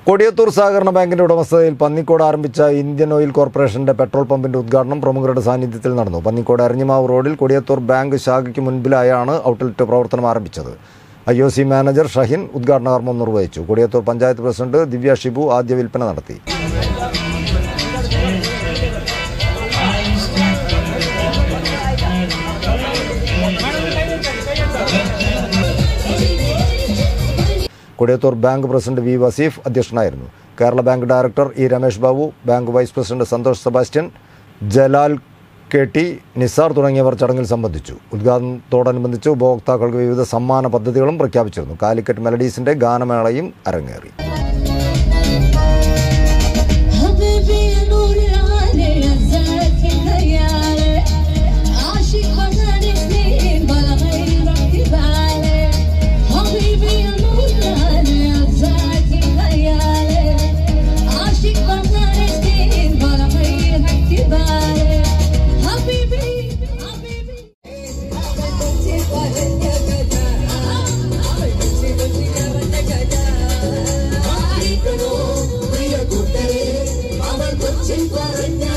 കൊടിയത്തൂർ സഹകരണ ബാങ്കിന്റെ ഉടമസ്ഥതയിൽ പന്നിക്കോട് ആരംഭിച്ച ഇന്ത്യൻ ഓയിൽ കോർപ്പറേഷന്റെ പെട്രോൾ പമ്പിന്റെ ഉദ്ഘാടനം പ്രമുഖരുടെ സാന്നിധ്യത്തിൽ നടന്നു പന്നിക്കോട് അരഞ്ഞിമാവ് റോഡിൽ കൊടിയത്തൂർ ബാങ്ക് ശാഖയ്ക്ക് മുൻപിലായാണ് ഔട്ട്ലെറ്റ് പ്രവർത്തനം ആരംഭിച്ചത് I O C manager Shahin ഉദ്ഘാടന കർമ്മം നിർവഹിച്ചു കൊടിയത്തൂർ പഞ്ചായത്ത് പ്രസിഡന്റ് ദിവ്യ ഷിബു ആദ്യ വിൽപ്പന നടത്തി Kodiyathur bank president V Vaseef അധ്യക്ഷനായിരുന്നു Kerala bank director E Ramesh Babu bank vice president Santhosh Sebastian Jalal K T Nisar തുടങ്ങിയവർ ചടങ്ങിൽ സംബന്ധിച്ചു ഉദ്ഘാടനത്തോടനുബന്ധിച്ച് ഉപഭോക്താക്കൾക്ക് വിവിധ സമ്മാന പദ്ധതികളും പ്രഖ്യാപിച്ചിരുന്നു കാലിക്കറ്റ് മെലഡീസിന്റെ ഗാനമേളയും അരങ്ങേറി حبيبي يا نور العالي يا زاد الليالي عاشق خزاني سنين بلا غيرك تبالي حبيبي يا نور العالي يا زاد الليالي عاشق خزاني سنين بلا غيرك تبالي حبيبي حبيبي അവർ കൊച്ചിൻ പറഞ്ഞ